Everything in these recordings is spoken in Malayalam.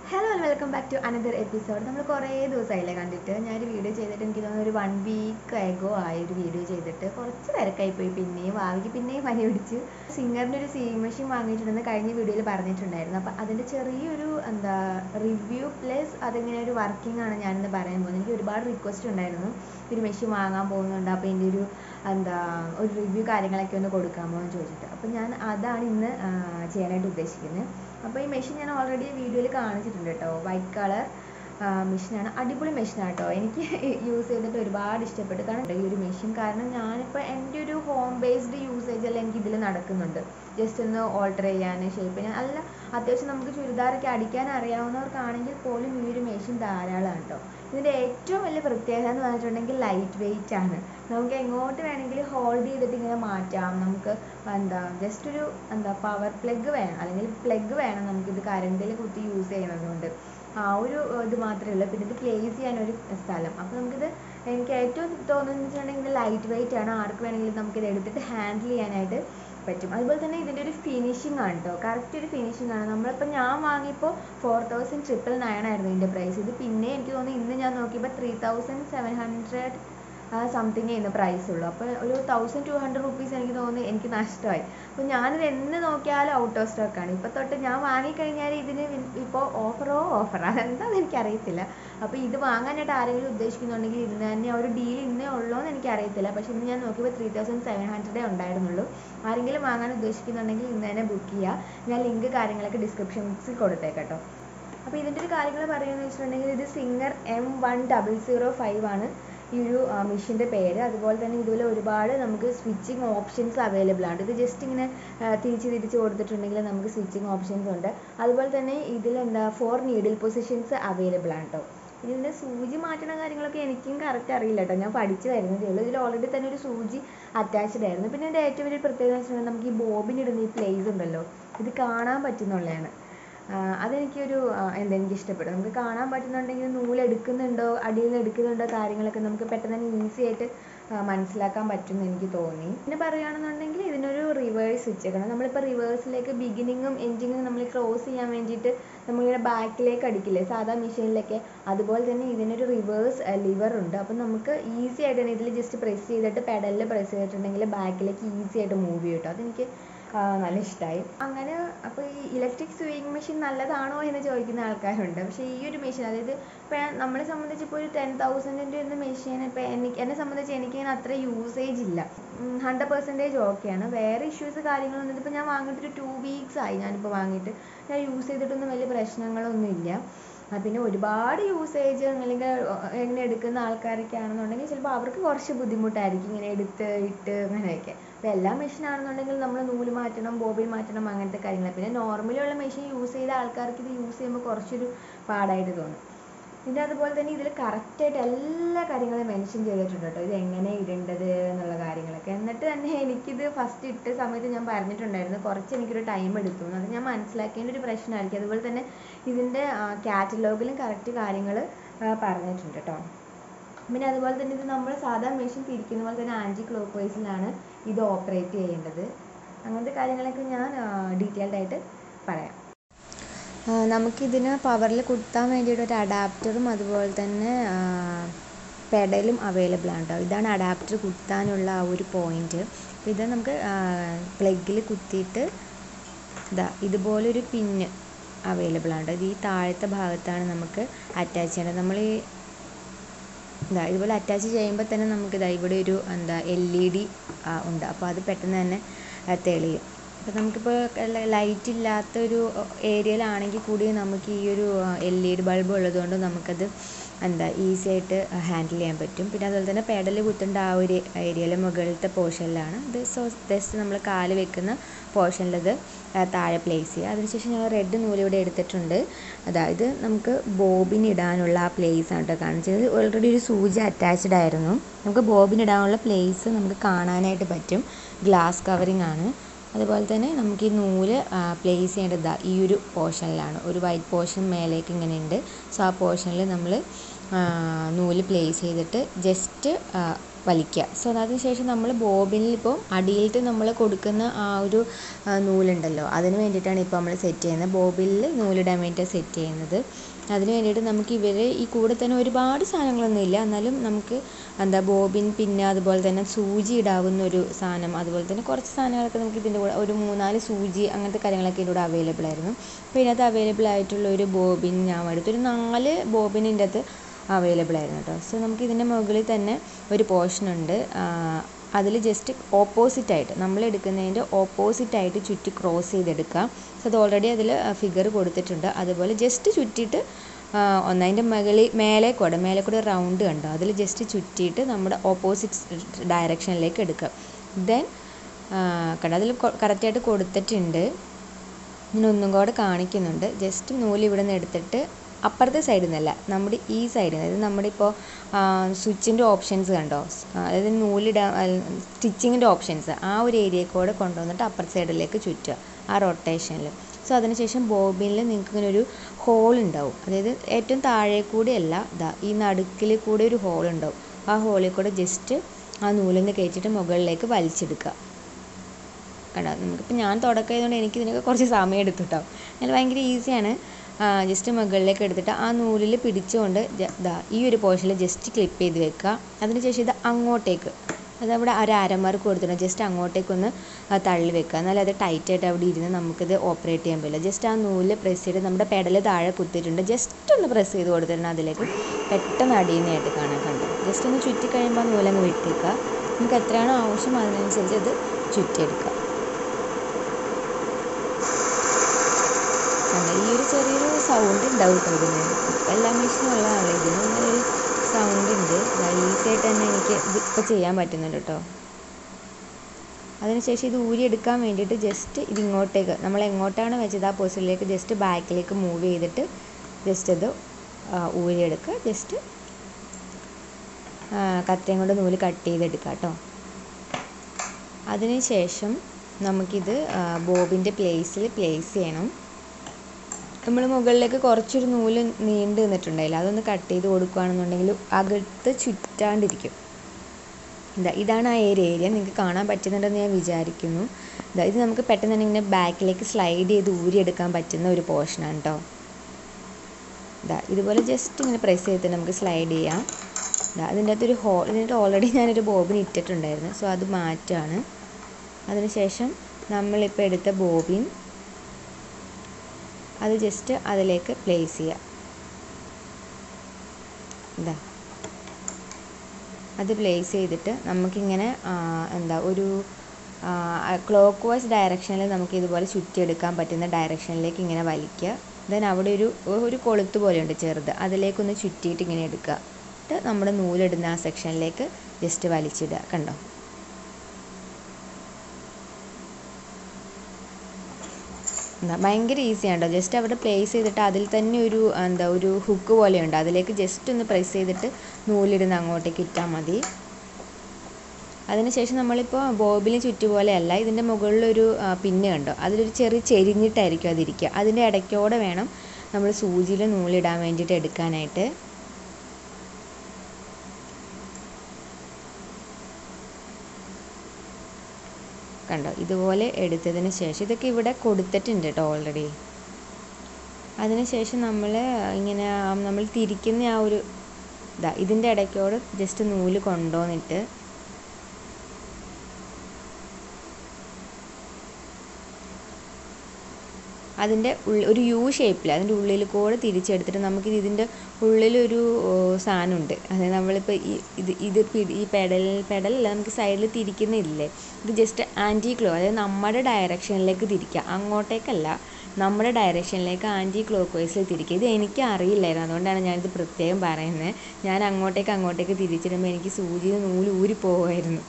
Hello and welcome back to another episode നമ്മൾ കുറേ ദിവസമായില്ലേ കണ്ടിട്ട് ഞാനൊരു വീഡിയോ ചെയ്തിട്ട് എനിക്ക് തോന്നുന്നു ഒരു വൺ വീക്ക് എഗോ ആയ ഒരു വീഡിയോ ചെയ്തിട്ട് കുറച്ച് തിരക്കായി പോയി പിന്നെയും ഭാവിക്ക് പിന്നെയും പനി പിടിച്ച് സിംഗറിൻ്റെ ഒരു സീയിങ് മെഷീൻ വാങ്ങിയിട്ടുണ്ടെന്ന് കഴിഞ്ഞ വീഡിയോയിൽ പറഞ്ഞിട്ടുണ്ടായിരുന്നു അപ്പോൾ അതിൻ്റെ ചെറിയൊരു എന്താ റിവ്യൂ പ്ലസ് അതിങ്ങനെ ഒരു വർക്കിംഗ് ആണ് ഞാനിന്ന് പറയാൻ പോകുന്നത് എനിക്ക് ഒരുപാട് റിക്വസ്റ്റ് ഉണ്ടായിരുന്നു ഒരു മെഷീൻ വാങ്ങാൻ പോകുന്നുണ്ട് അപ്പോൾ എൻ്റെ ഒരു എന്താ ഒരു റിവ്യൂ കാര്യങ്ങളൊക്കെ ഒന്ന് കൊടുക്കാമോ എന്ന് ചോദിച്ചിട്ട് അപ്പോൾ ഞാൻ അതാണ് ഇന്ന് ആ, ചെയ്യാനായിട്ട് ഉദ്ദേശിക്കുന്നത് അപ്പോൾ ഈ മെഷീൻ ഞാൻ ഓൾറെഡി വീഡിയോയിൽ കാണിച്ചിട്ടുണ്ട് കേട്ടോ വൈറ്റ് കളർ മെഷീനാണ് അടിപൊളി മെഷീനാണ് കേട്ടോ എനിക്ക് യൂസ് ചെയ്തിട്ട് ഒരുപാട് ഇഷ്ടപ്പെട്ടു കാരണം ഈ ഒരു മെഷീൻ കാരണം ഞാനിപ്പോൾ എൻ്റെ ഒരു ഹോം ബേസ്ഡ് യൂസേജ് എല്ലാം എനിക്ക് ഇതിൽ നടക്കുന്നുണ്ട് ജസ്റ്റ് ഒന്ന് ഓൾട്ടർ ചെയ്യാൻ ഷേപ്പ് ചെയ്യാൻ അല്ല അത്യാവശ്യം നമുക്ക് ചുരിദാറൊക്കെ അടിക്കാൻ അറിയാവുന്നവർക്കാണെങ്കിൽ പോലും ഈ ഒരു മെഷീൻ ധാരാളമാണ് കേട്ടോ ഇതിൻ്റെ ഏറ്റവും വലിയ പ്രത്യേകത എന്ന് പറഞ്ഞിട്ടുണ്ടെങ്കിൽ ലൈറ്റ് വെയിറ്റ് ആണ് നമുക്ക് എങ്ങോട്ട് വേണമെങ്കിലും ഹോൾഡ് ചെയ്തിട്ട് ഇങ്ങനെ മാറ്റാം നമുക്ക് എന്താ ജസ്റ്റ് ഒരു എന്താ പവർ പ്ലഗ് വേണം അല്ലെങ്കിൽ പ്ലഗ് വേണം നമുക്കിത് കറണ്ടിൽ കുത്തി യൂസ് ചെയ്യുന്നത് കൊണ്ട് ആ ഒരു ഇത് മാത്രമേ ഉള്ളൂ പിന്നെ ഇത് പ്ലേസ് ചെയ്യാൻ ഒരു സ്ഥലം അപ്പോൾ നമുക്കിത് എനിക്ക് ഏറ്റവും തോന്നുന്നത് വെച്ചിട്ടുണ്ടെങ്കിൽ ഇത് ലൈറ്റ് വെയിറ്റ് ആണ് ആർക്ക് വേണമെങ്കിലും നമുക്കിത് എടുത്തിട്ട് ഹാൻഡിൽ ചെയ്യാനായിട്ട് പറ്റും അതുപോലെ തന്നെ ഇതിൻ്റെ ഒരു ഫിനിഷിംഗ് ആണ് കേട്ടോ കറക്റ്റ് ഒരു ഫിനിഷിംഗ് ആണ് നമ്മളിപ്പോൾ ഞാൻ വാങ്ങിയപ്പോൾ ഫോർ തൗസൻഡ് ട്രിപ്പിൾ നയൻ ആയിരുന്നു ഇതിൻ്റെ പ്രൈസ് ഇത് പിന്നെ എനിക്ക് തോന്നുന്നു ഇന്ന് ഞാൻ നോക്കിയപ്പോൾ three thousand seven hundred something ഇന്ന് പ്രൈസ് ഉള്ളൂ അപ്പോൾ ഒരു തൗസൻഡ് ടു ഹൺഡ്രഡ് റുപ്പീസ് എനിക്ക് തോന്നുന്നു എനിക്ക് നഷ്ടമായി അപ്പോൾ ഞാനിത് എന്ന് നോക്കിയാലും ഔട്ട് ഓഫ് സ്റ്റോക്ക് ആണ് ഇപ്പോൾ തൊട്ട് ഞാൻ വാങ്ങിക്കഴിഞ്ഞാൽ ഇതിന് ഇപ്പോൾ ഓഫറോ ഓഫർ അതെന്താണെന്ന് എനിക്കറിയത്തില്ല അപ്പോൾ ഇത് വാങ്ങാനായിട്ട് ആരെങ്കിലും ഉദ്ദേശിക്കുന്നുണ്ടെങ്കിൽ ഇന്ന് തന്നെ ആ ഒരു ഡീൽ ഇന്നേ ഉള്ളൂ എന്ന് എനിക്കറിയത്തില്ല പക്ഷേ ഇന്ന് ഞാൻ നോക്കിയപ്പോൾ ത്രീ തൗസൻഡ് സെവൻ ഹൺഡ്രഡേ ഉണ്ടായിരുന്നുള്ളൂ ആരെങ്കിലും വാങ്ങാൻ ഉദ്ദേശിക്കുന്നുണ്ടെങ്കിൽ ഇന്ന് തന്നെ ബുക്ക് ചെയ്യുക ഞാൻ ലിങ്ക് കാര്യങ്ങളൊക്കെ ഡിസ്ക്രിപ്ഷൻ ബോക്സിൽ കൊടുത്തേക്കാം കേട്ടോ അപ്പോൾ ഇതിൻ്റെ ഒരു കാര്യങ്ങൾ പറയുകയെന്ന് വെച്ചിട്ടുണ്ടെങ്കിൽ ഇത് Singer M one double zero five ആണ് ഈ ഒരു മെഷീൻ്റെ പേര് അതുപോലെ തന്നെ ഇതുപോലെ ഒരുപാട് നമുക്ക് സ്വിച്ചിങ് ഓപ്ഷൻസ് അവൈലബിൾ ആണ് ഇത് ജസ്റ്റ് ഇങ്ങനെ ആ, തിരിച്ച് തിരിച്ച് കൊടുത്തിട്ടുണ്ടെങ്കിൽ നമുക്ക് സ്വിച്ചിങ് ഓപ്ഷൻസ് ഉണ്ട് അതുപോലെ തന്നെ ഇതിൽ എന്താ ഫോർ നീഡിൽ പൊസിഷൻസ് അവൈലബിൾ ആണ് കേട്ടോ ഇതിൻ്റെ സൂചി മാറ്റണ കാര്യങ്ങളൊക്കെ എനിക്കും കറക്റ്റ് അറിയില്ല കേട്ടോ ഞാൻ പഠിച്ചു വരുന്നതേ ഉള്ളൂ ഇതിൽ ഓൾറെഡി തന്നെ ഒരു സൂചി അറ്റാച്ച്ഡ് ആയിരുന്നു പിന്നെ ഇതിൻ്റെ ഏറ്റവും വലിയ പ്രത്യേകത എന്ന് വെച്ചിട്ടുണ്ടെങ്കിൽ നമുക്ക് ഈ ബോബിൻ ഇടുന്ന ഈ പ്ലേസ് ഉണ്ടല്ലോ ഇത് കാണാൻ പറ്റുന്നുള്ളതാണ് ആഹ് അതെനിക്കൊരു ആഹ് എന്താ എനിക്ക് ഇഷ്ടപ്പെട്ടു നമുക്ക് കാണാൻ പറ്റുന്നുണ്ടെങ്കിൽ നൂല് എടുക്കുന്നുണ്ടോ അടിയിൽ നിന്ന് എടുക്കുന്നുണ്ടോ കാര്യങ്ങളൊക്കെ നമുക്ക് പെട്ടെന്ന് തന്നെ ഈസി ആയിട്ട് ആഹ് മനസ്സിലാക്കാൻ പറ്റുമെന്ന് എനിക്ക് തോന്നി പിന്നെ പറയുകയാണെന്നുണ്ടെങ്കിൽ ഇതിനൊരു റിവേഴ്സ് സ്വിച്ച് കാരണം നമ്മളിപ്പോൾ റിവേഴ്സിലേക്ക് ബിഗിനിങ്ങും എൻഡിങ്ങും നമ്മൾ ക്രോസ് ചെയ്യാൻ വേണ്ടിയിട്ട് നമ്മളിങ്ങനെ ബാക്കിലേക്ക് അടിക്കില്ലേ സാധാ മെഷീനിലൊക്കെ അതുപോലെ തന്നെ ഇതിനൊരു റിവേഴ്സ് ലിവർ ഉണ്ട് അപ്പം നമുക്ക് ഈസി ആയിട്ട് തന്നെ ഇതിൽ ജസ്റ്റ് പ്രസ് ചെയ്തിട്ട് പെഡലിൽ പ്രസ് ചെയ്തിട്ടുണ്ടെങ്കിൽ ബാക്കിലേക്ക് ഈസി ആയിട്ട് മൂവ് ചെയ്യും കേട്ടോ അതെനിക്ക് ആ, നല്ല ഇഷ്ടമായി അങ്ങനെ അപ്പോൾ ഈ ഇലക്ട്രിക് സ്വിങ് മെഷീൻ നല്ലതാണോ എന്ന് ചോദിക്കുന്ന ആൾക്കാരുണ്ട് പക്ഷേ ഈ ഒരു മെഷീൻ അതായത് ഇപ്പോൾ നമ്മളെ സംബന്ധിച്ച് ഇപ്പോൾ ഒരു ടെൻ തൗസൻഡിൻ്റെ ഒരു മെഷീൻ ഇപ്പോൾ എനിക്ക് എന്നെ സംബന്ധിച്ച് എനിക്കിങ്ങനെ അത്ര യൂസേജ് ഇല്ല ഹൺഡ്രഡ് പെർസെൻറ്റേജ് ഓക്കെയാണ് വേറെ ഇഷ്യൂസ് കാര്യങ്ങളൊന്നും ഇപ്പോൾ ഞാൻ വാങ്ങിയിട്ട് ഒരു ടു വീക്സ് ആയി ഞാനിപ്പോൾ വാങ്ങിയിട്ട് ഞാൻ യൂസ് ചെയ്തിട്ടൊന്നും വലിയ പ്രശ്നങ്ങളൊന്നും ഇല്ല ആ, പിന്നെ ഒരുപാട് യൂസേജ് അല്ലെങ്കിൽ എങ്ങനെ എടുക്കുന്ന ആൾക്കാരൊക്കെ ആണെന്നുണ്ടെങ്കിൽ ചിലപ്പോൾ അവർക്ക് കുറച്ച് ബുദ്ധിമുട്ടായിരിക്കും ഇങ്ങനെ എടുത്ത് ഇട്ട് അങ്ങനെയൊക്കെ അപ്പോൾ എല്ലാ മെഷീൻ ആണെന്നുണ്ടെങ്കിൽ നമ്മൾ നൂല് മാറ്റണം ബോബിൻ മാറ്റണം അങ്ങനത്തെ കാര്യങ്ങൾ പിന്നെ നോർമലി ഉള്ള മെഷീൻ യൂസ് ചെയ്ത ആൾക്കാർക്ക് ഇത് യൂസ് ചെയ്യുമ്പോൾ കുറച്ചൊരു പാടായിട്ട് തോന്നും പിന്നെ അതുപോലെ തന്നെ ഇതിൽ കറക്റ്റായിട്ട് എല്ലാ കാര്യങ്ങളും മെൻഷൻ ചെയ്തിട്ടുണ്ട് കേട്ടോ ഇത് എങ്ങനെ ഇടേണ്ടത് എന്നുള്ള കാര്യങ്ങളൊക്കെ എന്നിട്ട് തന്നെ എനിക്കിത് ഫസ്റ്റ് ഇട്ട സമയത്ത് ഞാൻ പറഞ്ഞിട്ടുണ്ടായിരുന്നു കുറച്ച് എനിക്കൊരു ടൈം എടുത്തു എന്ന്. അത് ഞാൻ മനസ്സിലാക്കേണ്ട ഒരു പ്രശ്നമായിരിക്കും അതുപോലെ തന്നെ ഇതിൻ്റെ കാറ്റലോഗിലും കറക്റ്റ് കാര്യങ്ങൾ പറഞ്ഞിട്ടുണ്ട് കേട്ടോ പിന്നെ അതുപോലെ തന്നെ ഇത് നമ്മൾ സാധാ മെഷീൻ തിരിക്കുന്ന പോലെ തന്നെ ആൻറ്റി ക്ലോക്ക് വൈസിലാണ് ഇത് ഓപ്പറേറ്റ് ചെയ്യേണ്ടത് അങ്ങനത്തെ കാര്യങ്ങളൊക്കെ ഞാൻ ഡീറ്റെയിൽഡ് ആയിട്ട് പറയാം ആ, നമുക്കിതിന് പവറിൽ കുത്താൻ വേണ്ടിയിട്ട് ഒരു അഡാപ്റ്ററും അതുപോലെ തന്നെ പെഡലും അവൈലബിൾ ആണ് കേട്ടോ ഇതാണ് അഡാപ്റ്റർ കുത്താനുള്ള ആ ഒരു പോയിന്റ് അപ്പോൾ ഇത് നമുക്ക് പ്ലഗിൽ കുത്തിയിട്ട് ഇതാ ഇതുപോലൊരു പിന്ന് അവൈലബിൾ ആണ് കേട്ടോ ഇത് ഈ താഴത്തെ ഭാഗത്താണ് നമുക്ക് അറ്റാച്ച് ചെയ്യേണ്ടത് നമ്മൾ ഈ ഇതാ ഇതുപോലെ അറ്റാച്ച് ചെയ്യുമ്പോൾ തന്നെ നമുക്ക് ഇതാ ഇവിടെ ഒരു എന്താ എൽ ഇ ഡി ഉണ്ട് അപ്പോൾ അത് പെട്ടെന്ന് തന്നെ ആ, തെളിയും അപ്പോൾ നമുക്കിപ്പോൾ ലൈറ്റ് ഇല്ലാത്ത ഒരു ഏരിയയിലാണെങ്കിൽ കൂടി നമുക്ക് ഈ ഒരു എൽ ഇ ഡി ബൾബ് ഉള്ളതുകൊണ്ട് നമുക്കത് എന്താ ഈസി ആയിട്ട് ഹാൻഡിൽ ചെയ്യാൻ പറ്റും പിന്നെ അതുപോലെ തന്നെ പെഡൽ കുത്തേണ്ട ആ ഒരു ഏരിയയിൽ മുകളിലത്തെ പോർഷനിലാണ് ഇത് സോ ജസ്റ്റ് നമ്മൾ കാല് വെക്കുന്ന പോർഷനിലത് താഴെ പ്ലേസ് ചെയ്യുക അതിനുശേഷം ഞങ്ങൾ റെഡ് നൂല് ഇവിടെ എടുത്തിട്ടുണ്ട് അതായത് നമുക്ക് ബോബിൻ ഇടാനുള്ള ആ പ്ലേസ് ആണ് കേട്ടോ കാണിച്ചത് ഓൾറെഡി ഒരു സൂചി അറ്റാച്ച്ഡ് ആയിരുന്നു നമുക്ക് ബോബിൻ ഇടാനുള്ള പ്ലേസ് നമുക്ക് കാണാനായിട്ട് പറ്റും ഗ്ലാസ് കവറിങ് ആണ് അതുപോലെ തന്നെ നമുക്ക് ഈ നൂല് പ്ലേസ് ചെയ്യേണ്ടത് ദാ ഈ ഒരു പോർഷനിലാണ് ഒരു വൈറ്റ് പോർഷൻ മേലേക്ക് ഇങ്ങനെ ഉണ്ട് സോ ആ പോർഷനിൽ നമ്മൾ നൂല് പ്ലേസ് ചെയ്തിട്ട് ജസ്റ്റ് വലിക്കുക സോ അതിന് ശേഷം നമ്മൾ ബോബിനിൽ ഇപ്പോൾ അടിയിലിട്ട് നമ്മൾ കൊടുക്കുന്ന ആ ഒരു ആ, നൂലുണ്ടല്ലോ അതിന് വേണ്ടിയിട്ടാണ് ഇപ്പോൾ നമ്മൾ സെറ്റ് ചെയ്യുന്നത് ബോബിനിൽ നൂലിടാൻ വേണ്ടിയിട്ടാണ് സെറ്റ് ചെയ്യുന്നത് അതിന് വേണ്ടിയിട്ട് നമുക്ക് ഇവർ ഈ കൂടെ തന്നെ ഒരുപാട് സാധനങ്ങളൊന്നും ഇല്ല എന്നാലും നമുക്ക് എന്താ ബോബിൻ പിന്നെ അതുപോലെ തന്നെ സൂചി ഇടാവുന്ന ഒരു സാധനം അതുപോലെ തന്നെ കുറച്ച് സാധനങ്ങളൊക്കെ നമുക്ക് ഇതിൻ്റെ കൂടെ ഒരു മൂന്നാല് സൂചി അങ്ങനത്തെ കാര്യങ്ങളൊക്കെ ഇതിൻ്റെ കൂടെ അവൈലബിൾ ആയിരുന്നു അപ്പോൾ ഇതിനകത്ത് അവൈലബിൾ ആയിട്ടുള്ള ഒരു ബോബിൻ ഞാൻ എടുത്തു ഒരു നാല് ബോബിൻ ഇതിൻ്റെ അകത്ത് അവൈലബിൾ ആയിരുന്നു കേട്ടോ സോ നമുക്ക് ഇതിൻ്റെ മുകളിൽ തന്നെ ഒരു പോർഷൻ ഉണ്ട് അതിൽ ജസ്റ്റ് ഓപ്പോസിറ്റ് ആയിട്ട് നമ്മൾ എടുക്കുന്നതിൻ്റെ ഓപ്പോസിറ്റ് ആയിട്ട് ചുറ്റി ക്രോസ് ചെയ്തെടുക്കുക സോ അത് ഓൾറെഡി അതിൽ ഫിഗർ കൊടുത്തിട്ടുണ്ട് അതുപോലെ ജസ്റ്റ് ചുറ്റിയിട്ട് ആ, ഒന്ന് അതിൻ്റെ മുകളിൽ മേലെ കൂടെ മേലെ കൂടെ റൗണ്ട് കണ്ടോ അതിൽ ജസ്റ്റ് ചുറ്റിയിട്ട് നമ്മുടെ ഓപ്പോസിറ്റ് ഡയറക്ഷനിലേക്ക് എടുക്കുക ദെൻ കണ്ടോ അതിൽ കറക്റ്റായിട്ട് കൊടുത്തിട്ടുണ്ട് ഞാൻ ഒന്നും കൂടെ കാണിക്കുന്നുണ്ട് ജസ്റ്റ് നൂല് ഇവിടെ നിന്ന് എടുത്തിട്ട് അപ്പുറത്തെ സൈഡിൽ നിന്നല്ല നമ്മുടെ ഈ സൈഡിൽ നിന്ന് അതായത് നമ്മുടെ ഇപ്പോൾ സ്വിച്ചിൻ്റെ ഓപ്ഷൻസ് കണ്ടോ സ്- ആ, അതായത് നൂലിടാൻ സ്റ്റിച്ചിങ്ങിൻ്റെ ഓപ്ഷൻസ് ആ ഒരു ഏരിയയിൽ കൂടെ കൊണ്ടുവന്നിട്ട് അപ്പുറത്തെ സൈഡിലേക്ക് ചുറ്റുക ആ റൊട്ടേഷനിൽ സോ അതിനുശേഷം ബോബിനിൽ നിങ്ങൾക്ക് ഇങ്ങനെ ഒരു ഹോൾ ഉണ്ടാവും അതായത് ഏറ്റവും താഴെ കൂടെയല്ല ഇതാ ഈ നടുക്കിൽ കൂടെ ഒരു ഹോൾ ഉണ്ടാവും ആ ഹോളിൽ കൂടെ ജസ്റ്റ് ആ നൂലിന്ന് കയറ്റിയിട്ട് മുകളിലേക്ക് വലിച്ചെടുക്കുക കണ്ടോ നമുക്കിപ്പോൾ ഞാൻ തുടക്കമായതുകൊണ്ട് എനിക്ക് ഇതിനൊക്കെ കുറച്ച് സമയം എടുത്തു കേട്ടോ എന്നാൽ ഭയങ്കര ഈസിയാണ് ജസ്റ്റ് മുകളിലേക്ക് എടുത്തിട്ട് ആ നൂലിൽ പിടിച്ചുകൊണ്ട് ജ- ദാ ഈ ഒരു പോർഷനിൽ ജസ്റ്റ് ക്ലിപ്പ് ചെയ്ത് വെക്കുക അതിനുശേഷം ഇത് അങ്ങോട്ടേക്ക് അതവിടെ ഒരു അരമാർക്ക് കൊടുത്തിട്ടുണ്ട് ജസ്റ്റ് അങ്ങോട്ടേക്കൊന്ന് ആ, തള്ളി വെക്കുക എന്നാൽ അത് ടൈറ്റായിട്ട് അവിടെ ഇരുന്ന് നമുക്കിത് ഓപ്പറേറ്റ് ചെയ്യാൻ പറ്റില്ല ജസ്റ്റ് ആ നൂല് പ്രസ് ചെയ്ത് നമ്മുടെ പെഡൽ താഴെ കുത്തിയിട്ടുണ്ട് ജസ്റ്റ് ഒന്ന് പ്രസ് ചെയ്ത് കൊടുത്തിട്ടുണ്ട് അതിലേക്ക് പെട്ടെന്ന് അടിയുന്നതായിട്ട് കാണാൻ കണ്ടു ജസ്റ്റ് ഒന്ന് ചുറ്റി കഴിയുമ്പോൾ ആ നൂലങ്ങ് വിട്ടേക്കുക നമുക്ക് എത്രയാണോ ആവശ്യം അതിനനുസരിച്ച് അത് ചുറ്റിയെടുക്കുക കണ്ടോ ഈ ഒരു ചെറിയൊരു സൗണ്ട് ഉണ്ടാവും കേട്ടോ ഇതിന് എല്ലാ മെഷീനും ഉള്ളതാണല്ലോ ഇതിന് ഇങ്ങനെ ഒരു സൗണ്ട് ഉണ്ട് ഈസി ആയിട്ട് തന്നെ എനിക്ക് ഇത് ഇപ്പോൾ ചെയ്യാൻ പറ്റുന്നുണ്ട് കേട്ടോ അതിനുശേഷം ഇത് ഊരിയെടുക്കാൻ വേണ്ടിയിട്ട് ജസ്റ്റ് ഇത് ഇങ്ങോട്ടേക്ക് നമ്മൾ എങ്ങോട്ടാണ് വെച്ചത് ആ പൊസിഷനിലേക്ക് ജസ്റ്റ് ബാക്കിലേക്ക് മൂവ് ചെയ്തിട്ട് ജസ്റ്റ് ഇത് ആ, ഊരിയെടുക്കുക ജസ്റ്റ് കത്രയും കൊണ്ട് നൂല് കട്ട് ചെയ്തെടുക്കുക കേട്ടോ അതിനുശേഷം നമുക്കിത് ബോബിൻ്റെ പ്ലേസിൽ പ്ലേസ് ചെയ്യണം നമ്മൾ മുകളിലേക്ക് കുറച്ചൊരു നൂല് നീണ്ടു നിന്നിട്ടുണ്ടായില്ല അതൊന്ന് കട്ട് ചെയ്ത് കൊടുക്കുകയാണെന്നുണ്ടെങ്കിൽ അകത്ത് ചുറ്റാണ്ടിരിക്കും ഇതാ ഇതാണ് ആ ഏരിയ ഏരിയ നിങ്ങൾക്ക് കാണാൻ പറ്റുന്നുണ്ടെന്ന് ഞാൻ വിചാരിക്കുന്നു ഇതാ ഇത് നമുക്ക് പെട്ടെന്ന് തന്നെ ഇങ്ങനെ ബാക്കിലേക്ക് സ്ലൈഡ് ചെയ്ത് ഊരിയെടുക്കാൻ പറ്റുന്ന ഒരു പോർഷനാണ് കേട്ടോ ഇതാ ഇതുപോലെ ജസ്റ്റ് ഇങ്ങനെ പ്രസ് ചെയ്തിട്ട് നമുക്ക് സ്ലൈഡ് ചെയ്യാം ഇതാ അതിൻ്റെ അകത്തൊരു ഹോൾ ഇതിൻ്റെ ഓൾറെഡി ഞാനൊരു ബോബിൻ ഇട്ടിട്ടുണ്ടായിരുന്നു സോ അത് മാറ്റുകയാണ് അതിനുശേഷം നമ്മളിപ്പോൾ എടുത്ത ബോബിൻ അത് ജസ്റ്റ് അതിലേക്ക് പ്ലേസ് ചെയ്യുക ഇതാ അത് പ്ലേസ് ചെയ്തിട്ട് നമുക്കിങ്ങനെ ആ, എന്താ ഒരു ക്ലോക്ക് വൈസ് ഡയറക്ഷനിൽ നമുക്ക് ഇതുപോലെ ചുറ്റിയെടുക്കാൻ പറ്റുന്ന ഡയറക്ഷനിലേക്ക് ഇങ്ങനെ വലിക്കുക ദെൻ അവിടെ ഒരു ഒരു കൊളുത്ത് പോലെയുണ്ട് ചെറുത് അതിലേക്കൊന്ന് ചുറ്റിയിട്ട് ഇങ്ങനെ എടുക്കുക എന്നിട്ട് നമ്മുടെ നൂലിടുന്ന ആ സെക്ഷനിലേക്ക് ജസ്റ്റ് വലിച്ചിടുക കണ്ടോ എന്താ ഭയങ്കര ഈസിയാണ് കേട്ടോ ജസ്റ്റ് അവിടെ പ്ലേസ് ചെയ്തിട്ട് അതിൽ തന്നെ ഒരു എന്താ ഒരു ഹുക്ക് പോലെയുണ്ട് അതിലേക്ക് ജസ്റ്റ് ഒന്ന് പ്രസ് ചെയ്തിട്ട് നൂലിടുന്ന അങ്ങോട്ടേക്ക് ഇട്ടാൽ മതി അതിനുശേഷം നമ്മളിപ്പോൾ ബോബിന് ചുറ്റുപോലെയല്ല ഇതിൻ്റെ മുകളിലൊരു ആ, പിന്ന് കണ്ടോ അതിലൊരു ചെറിയ ചെരിഞ്ഞിട്ടായിരിക്കും അതിരിക്കുക അതിൻ്റെ ഇടയ്ക്കോടെ വേണം നമ്മൾ സൂചിയിൽ നൂലിടാൻ വേണ്ടിയിട്ട് എടുക്കാനായിട്ട് കണ്ടോ ഇതുപോലെ എടുത്തതിന് ശേഷം ഇതൊക്കെ ഇവിടെ കൊടുത്തിട്ടുണ്ട് കേട്ടോ ഓൾറെഡി അതിനുശേഷം നമ്മൾ ഇങ്ങനെ നമ്മൾ തിരിക്കുന്ന ആ ഒരു ഇതാ ഇതിൻ്റെ ഇടയ്ക്കോട് ജസ്റ്റ് നൂല് കൊണ്ടുവന്നിട്ട് അതിൻ്റെ ഉള്ളിൽ ഒരു യു ഷേപ്പിൽ അതിൻ്റെ ഉള്ളിൽ കൂടെ തിരിച്ചെടുത്തിട്ട് നമുക്ക് ഇതിൻ്റെ ഉള്ളിലൊരു ഓ, സാധനമുണ്ട് അതായത് നമ്മളിപ്പോൾ ഈ ഇത് ഇത് പിടി ഈ പെഡൽ പെഡലല്ല നമുക്ക് സൈഡിൽ തിരിക്കുന്നില്ലേ ഇത് ജസ്റ്റ് ആൻറ്റി ക്ലോ അതായത് നമ്മുടെ ഡയറക്ഷനിലേക്ക് തിരിക്കുക അങ്ങോട്ടേക്കല്ല നമ്മുടെ ഡയറക്ഷനിലേക്ക് ആൻറ്റി ക്ലോക്ക് വൈസിൽ തിരിക്കുക ഇത് എനിക്ക് അറിയില്ലായിരുന്നു അതുകൊണ്ടാണ് ഞാനിത് പ്രത്യേകം പറയുന്നത് ഞാൻ അങ്ങോട്ടേക്ക് അങ്ങോട്ടേക്ക് തിരിച്ചിടുമ്പോൾ എനിക്ക് സൂചിയിൽ നൂല് ഊരി പോകുമായിരുന്നു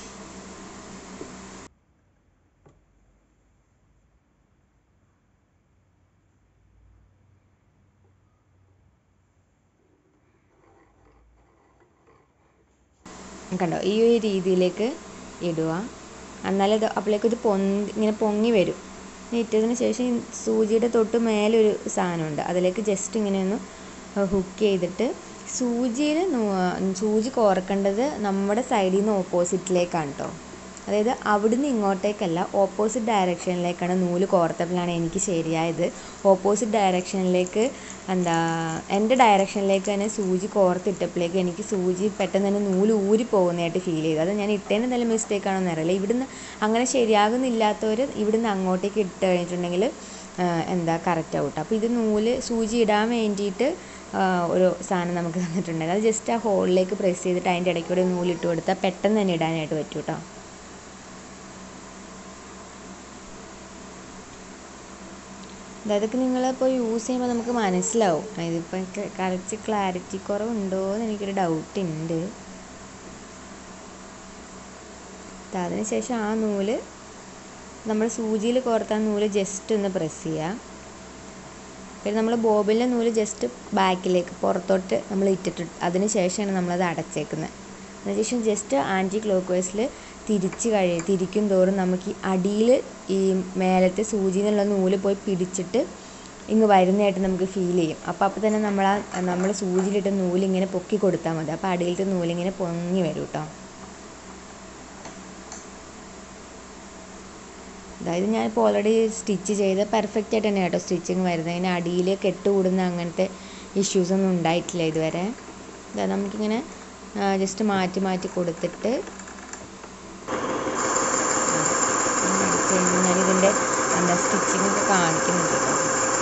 കണ്ടോ ഈ ഒരു രീതിയിലേക്ക് ഇടുക എന്നാലേ ഇത് അപ്പോഴേക്കും ഇത് പൊന്തി ഇങ്ങനെ പൊങ്ങി വരും ഇനി ഇട്ടതിന് ശേഷം ഈ സൂചിയുടെ തൊട്ട് മേലെ ഒരു സാധനമുണ്ട് അതിലേക്ക് ജസ്റ്റ് ഇങ്ങനെ ഒന്ന് ഹുക്ക് ചെയ്തിട്ട് സൂചിയിൽ സൂചി കോർക്കേണ്ടത് നമ്മുടെ സൈഡിൽ നിന്ന് ഓപ്പോസിറ്റിലേക്കാണ് കേട്ടോ അതായത് അവിടുന്ന് ഇങ്ങോട്ടേക്കല്ല ഓപ്പോസിറ്റ് ഡയറക്ഷനിലേക്കാണ് നൂല് കോർത്തപ്പോഴാണ് എനിക്ക് ശരിയായത് ഓപ്പോസിറ്റ് ഡയറക്ഷനിലേക്ക് എന്താ എൻ്റെ ഡയറക്ഷനിലേക്ക് തന്നെ സൂചി കോർത്തിട്ടപ്പോഴേക്ക് എനിക്ക് സൂചി പെട്ടെന്ന് തന്നെ നൂല് ഊരി പോകുന്നതായിട്ട് ഫീൽ ചെയ്തു അത് ഞാൻ ഇട്ടതിന് എന്തെങ്കിലും മിസ്റ്റേക്ക് ആണോ എന്നറിയില്ല ഇവിടുന്ന് അങ്ങനെ ശരിയാകുന്നില്ലാത്തവർ ഇവിടുന്ന് അങ്ങോട്ടേക്ക് ഇട്ട് കഴിഞ്ഞിട്ടുണ്ടെങ്കിൽ എന്താ കറക്റ്റ് ആവും കേട്ടോ അപ്പോൾ ഇത് നൂല് സൂചി ഇടാൻ വേണ്ടിയിട്ട് ഒരു സാധനം നമുക്ക് തന്നിട്ടുണ്ടായിരുന്നു അത് ജസ്റ്റ് ആ ഹോളിലേക്ക് പ്രസ് ചെയ്തിട്ട് അതിൻ്റെ ഇടയ്ക്കൂടെ നൂലിട്ട് കൊടുത്താൽ പെട്ടെന്ന് തന്നെ ഇടാനായിട്ട് പറ്റും കേട്ടോ അതൊക്കെ നിങ്ങളിപ്പോൾ യൂസ് ചെയ്യുമ്പോൾ നമുക്ക് മനസ്സിലാവും ഇതിപ്പോൾ കുറച്ച് ക്ലാരിറ്റി കുറവുണ്ടോ എന്ന് എനിക്കൊരു ഡൗട്ട് ഉണ്ട് അതിന് ശേഷം ആ നൂല് നമ്മൾ സൂചിയിൽ കോർത്ത നൂല് ജസ്റ്റ് ഒന്ന് പ്രസ് ചെയ്യുക പിന്നെ നമ്മൾ ബോബിലെ നൂല് ജസ്റ്റ് ബാക്കിലേക്ക് പുറത്തോട്ട് നമ്മൾ ഇട്ടിട്ട് അതിന് ശേഷമാണ് നമ്മളത് അടച്ചേക്കുന്നത് അതിനുശേഷം ജസ്റ്റ് ആൻറ്റി ക്ലോക്ക് വൈസിൽ തിരിച്ച് കഴി തിരിക്കും തോറും നമുക്ക് ഈ അടിയിൽ ഈ മേലത്തെ സൂചിയിൽ നിന്നുള്ള നൂല് പോയി പിടിച്ചിട്ട് ഇങ്ങ് വരുന്നതായിട്ട് നമുക്ക് ഫീൽ ചെയ്യും അപ്പോൾ അപ്പോൾ തന്നെ നമ്മൾ ആ നമ്മൾ സൂചിയിലിട്ട് നൂലിങ്ങനെ പൊക്കി കൊടുത്താൽ മതി അപ്പോൾ അടിയിലത്തെ നൂലിങ്ങനെ പൊങ്ങി വരും കേട്ടോ അതായത് ഞാനിപ്പോൾ ഓൾറെഡി സ്റ്റിച്ച് ചെയ്ത് പെർഫെക്റ്റ് ആയിട്ട് തന്നെ കേട്ടോ സ്റ്റിച്ചിങ് വരുന്നത് അതിന് അടിയിൽ കെട്ടുകൂടുന്ന അങ്ങനത്തെ ഇഷ്യൂസ് ഒന്നും ഉണ്ടായിട്ടില്ല ഇതുവരെ ഇതാ നമുക്കിങ്ങനെ ജസ്റ്റ് മാറ്റി മാറ്റി കൊടുത്തിട്ട് അടിച്ച് കഴിഞ്ഞ് ഞാനിതിൻ്റെ എന്താ സ്റ്റിച്ചിങ് ഒക്കെ കാണിക്കുന്നുണ്ട് കേട്ടോ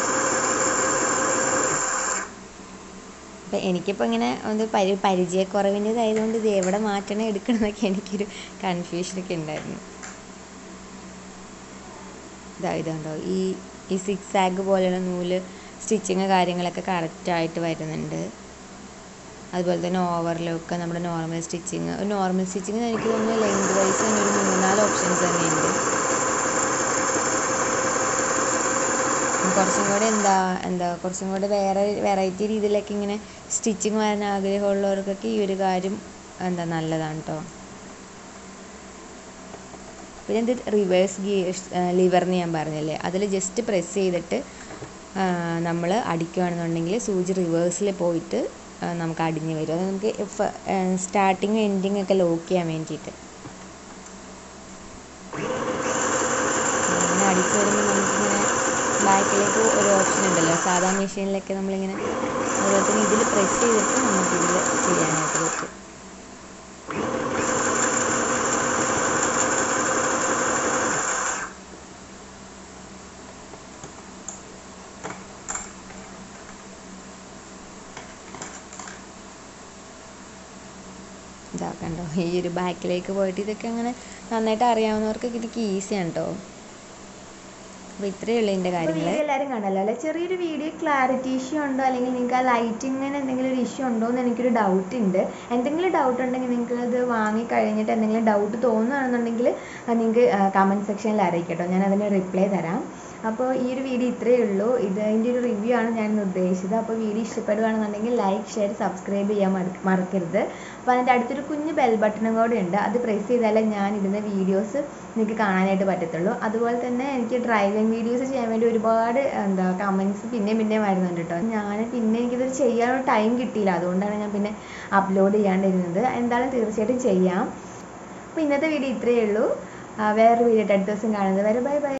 അപ്പം എനിക്കിപ്പോൾ ഇങ്ങനെ ഒന്ന് പരി പരിചയക്കുറവിൻ്റെതായതുകൊണ്ട് ഇത് എവിടെ മാറ്റണം എടുക്കണം എന്നൊക്കെ എനിക്കൊരു കൺഫ്യൂഷനൊക്കെ ഉണ്ടായിരുന്നു ഇതാ ഇതുണ്ടോ ഈ ഈ സിക്സ് ആഗ് പോലെയുള്ള നൂല് സ്റ്റിച്ചിങ് കാര്യങ്ങളൊക്കെ കറക്റ്റായിട്ട് വരുന്നുണ്ട് അതുപോലെ തന്നെ ഓവർലോക്ക് നമ്മുടെ നോർമൽ സ്റ്റിച്ചിങ് നോർമൽ സ്റ്റിച്ചിങ് എനിക്ക് തോന്നുന്നു ലെങ്ത് വൈസ് തന്നെ ഒരു മൂന്ന് നാല് ഓപ്ഷൻസ് തന്നെയുണ്ട് കുറച്ചും കൂടെ എന്താ എന്താ കുറച്ചും കൂടെ വേറെ വെറൈറ്റി രീതിയിലൊക്കെ ഇങ്ങനെ സ്റ്റിച്ചിങ് വരാൻ ആഗ്രഹമുള്ളവർക്കൊക്കെ ഈ ഒരു കാര്യം എന്താ നല്ലതാണ് കേട്ടോ പിന്നെ ഇത് റിവേഴ്സ് ഗിയേഴ്സ് ലിവർ എന്ന് ഞാൻ പറഞ്ഞില്ലേ അതിൽ ജസ്റ്റ് പ്രസ് ചെയ്തിട്ട് നമ്മൾ അടിക്കുകയാണെന്നുണ്ടെങ്കിൽ സൂചി റിവേഴ്സിൽ പോയിട്ട് നമുക്ക് അടിഞ്ഞ് വരും അത് നമുക്ക് സ്റ്റാർട്ടിങ് എൻഡിങ് ഒക്കെ ലോക്ക് ചെയ്യാൻ വേണ്ടിയിട്ട് അങ്ങനെ അടിച്ച് വരുമ്പോൾ നമുക്കിങ്ങനെ ബാക്കിലേക്ക് ഒരു ഓപ്ഷൻ ഉണ്ടല്ലോ സാധാ മെഷീനിലൊക്കെ നമ്മളിങ്ങനെ അതുപോലെ തന്നെ ഇതിൽ പ്രസ് ചെയ്തിട്ട് നമുക്കിതിൽ ചെയ്യാനായിട്ട് പറ്റും ഇതാക്കണ്ടോ ഈ ഒരു ബാക്കിലേക്ക് പോയിട്ട് ഇതൊക്കെ അങ്ങനെ നന്നായിട്ട് അറിയാവുന്നവർക്കൊക്കെ ഇതൊക്കെ ഈസിയാണ് കേട്ടോ അപ്പോൾ ഇത്രയേ ഉള്ളൂ ഇതിൻ്റെ കാര്യങ്ങൾ എല്ലാവരും കണ്ടല്ലോ അല്ലെ ചെറിയൊരു വീഡിയോ ക്ലാരിറ്റി ഇഷ്യൂ ഉണ്ടോ അല്ലെങ്കിൽ നിങ്ങൾക്ക് ആ ലൈറ്റിങ്ങിന് എന്തെങ്കിലും ഒരു ഇഷ്യൂ ഉണ്ടോ എന്ന് എനിക്കൊരു ഡൗട്ട് ഉണ്ട് എന്തെങ്കിലും ഡൗട്ട് ഉണ്ടെങ്കിൽ നിങ്ങൾക്ക് അത് വാങ്ങി കഴിഞ്ഞിട്ട് എന്തെങ്കിലും ഡൗട്ട് തോന്നുകയാണെന്നുണ്ടെങ്കിൽ നിങ്ങൾക്ക് കമൻറ്റ് സെക്ഷനിൽ അറിയിക്കട്ടോ ഞാൻ അതിന് റിപ്ലൈ തരാം അപ്പോൾ ഈ ഒരു വീഡിയോ ഇത്രയേ ഉള്ളൂ ഇത് അതിൻ്റെ ഒരു റിവ്യൂ ആണ് ഞാൻ ഇന്ന് ഉദ്ദേശിച്ചത് അപ്പോൾ വീഡിയോ ഇഷ്ടപ്പെടുകയാണെന്നുണ്ടെങ്കിൽ ലൈക്ക് ഷെയർ സബ്സ്ക്രൈബ് ചെയ്യാൻ മറ- മറക്കരുത് അപ്പോൾ അതിൻ്റെ അടുത്തൊരു കുഞ്ഞ് ബെൽ ബട്ടണും കൂടെ ഉണ്ട് അത് പ്രസ് ചെയ്താലേ ഞാൻ ഇടുന്ന വീഡിയോസ് നിങ്ങൾക്ക് കാണാനായിട്ട് പറ്റത്തുള്ളൂ അതുപോലെ തന്നെ എനിക്ക് ഡ്രൈവിംഗ് വീഡിയോസ് ചെയ്യാൻ വേണ്ടി ഒരുപാട് എന്താ കമൻറ്റ്സ് പിന്നെയും പിന്നെയും വരുന്നുണ്ട് കേട്ടോ ഞാൻ പിന്നെ എനിക്കിത് ചെയ്യാനുള്ള ടൈം കിട്ടിയില്ല അതുകൊണ്ടാണ് ഞാൻ പിന്നെ അപ്ലോഡ് ചെയ്യാണ്ടിരുന്നത് എന്തായാലും തീർച്ചയായിട്ടും ചെയ്യാം അപ്പോൾ ഇന്നത്തെ വീഡിയോ ഇത്രയേ ഉള്ളൂ ആ, വേറൊരു വീഡിയോ അടുത്ത ദിവസം കാണുന്നത് വരെ ബൈ ബൈ